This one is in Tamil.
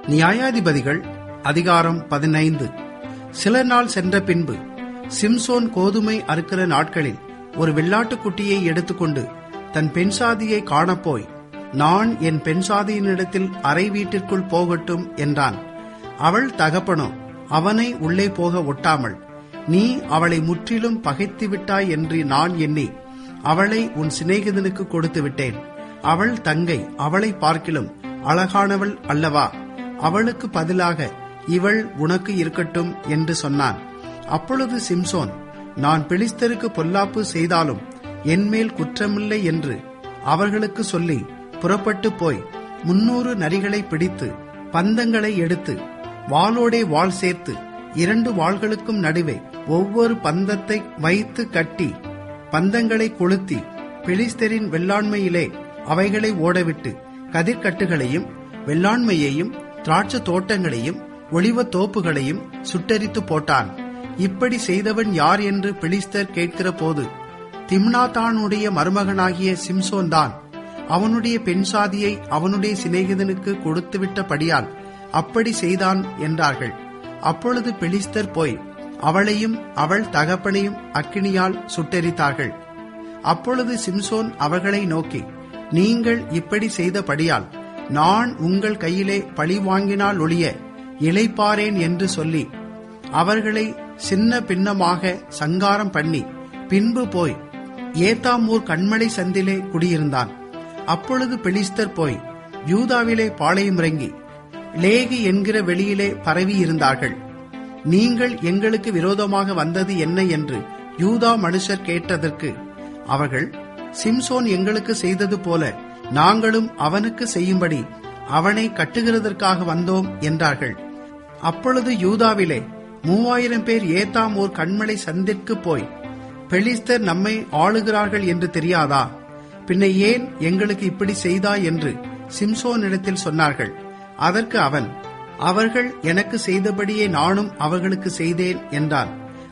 நியாயாதிபதிகள் அதிகாரம் பதினைந்து சில நாள் சென்ற பின்பு சிம்சோன் கோதுமை அறுக்கிற நாட்களில் ஒரு வெள்ளாட்டுக்குட்டியை எடுத்துக்கொண்டு தன் பெண்சாதியை காணப்போய் நான் என் பெண்சாதியினிடத்தில் அறை வீட்டிற்குள் போகட்டும் என்றான் அவள் தகப்பனோ அவனை உள்ளே போக ஒட்டாமல் நீ அவளை முற்றிலும் பகைத்து விட்டாய் என்று நான் எண்ணி அவளை உன் சிநேகிதனுக்கு கொடுத்து விட்டேன் அவள் தங்கை அவளை பார்க்கிலும் அழகானவள் அல்லவா அவளுக்கு பதிலாக இவள் உனக்கு இருக்கட்டும் என்று சொன்னான் அப்பொழுது சிம்சோன் நான் பெலிஸ்தருக்கு பொல்லாப்பு செய்தாலும் என்மேல் குற்றமில்லை என்று அவர்களுக்கு சொல்லி புறப்பட்டு போய் முன்னூறு நரிகளை பிடித்து பந்தங்களை எடுத்து வாளோடே வாள் சேர்த்து இரண்டு வாள்களுக்கும் நடுவே ஒவ்வொரு பந்தத்தை வைத்து கட்டி பந்தங்களை கொளுத்தி பெலிஸ்தரின் வெள்ளாண்மையிலே அவைகளை ஓடவிட்டு கதிர்கட்டுகளையும் வெள்ளாண்மையையும் திராட்சை தோட்டங்களையும் ஒளிவ தோப்புகளையும் சுட்டரித்து போட்டான் இப்படி செய்தவன் யார் என்று பெலிஸ்தர் கேட்கிற போது திம்னாத்தானுடைய மருமகனாகிய சிம்சோன் தான் அவனுடைய பெண் சாதியை அவனுடைய சிநேகிதனுக்கு கொடுத்துவிட்டபடியால் அப்படி செய்தான் என்றார்கள் அப்பொழுது பெலிஸ்தர் போய் அவளையும் அவள் தகப்பனையும் அக்கினியால் சுட்டெரித்தார்கள் அப்பொழுது சிம்சோன் அவர்களை நோக்கி நீங்கள் இப்படி செய்தபடியால் நான் உங்கள் கையிலே பழி வாங்கினால் ஒழிய இளைப்பாரேன் என்று சொல்லி அவர்களை சின்ன பின்னமாக சங்காரம் பண்ணி பின்பு போய் ஏத்தாமூர் கண்மலை சந்திலே குடியிருந்தான் அப்பொழுது பெலிஸ்தர் போய் யூதாவிலே பாளையம் இறங்கி லேகி என்கிற வெளியிலே பரவி இருந்தார்கள் நீங்கள் எங்களுக்கு விரோதமாக வந்தது என்ன என்று யூதா மனுஷர் கேட்டதற்கு அவர்கள் சிம்சோன் எங்களுக்கு செய்தது போல நாங்களும் அவனுக்கு செய்யும்படி அவனை கட்டுகிறதற்காக வந்தோம் என்றார்கள் அப்பொழுது யூதாவிலே மூவாயிரம் பேர் ஏத்தாம் ஓர் கண்மலை சந்திற்கு போய் பெலிஸ்தர் நம்மை ஆளுகிறார்கள் என்று தெரியாதா பின்ன ஏன் எங்களுக்கு இப்படி செய்தாய் என்று சிம்சோனிடத்தில் சொன்னார்கள் அதற்கு அவன் அவர்கள் எனக்கு செய்தபடியே நானும் அவர்களுக்கு செய்தேன் என்றான்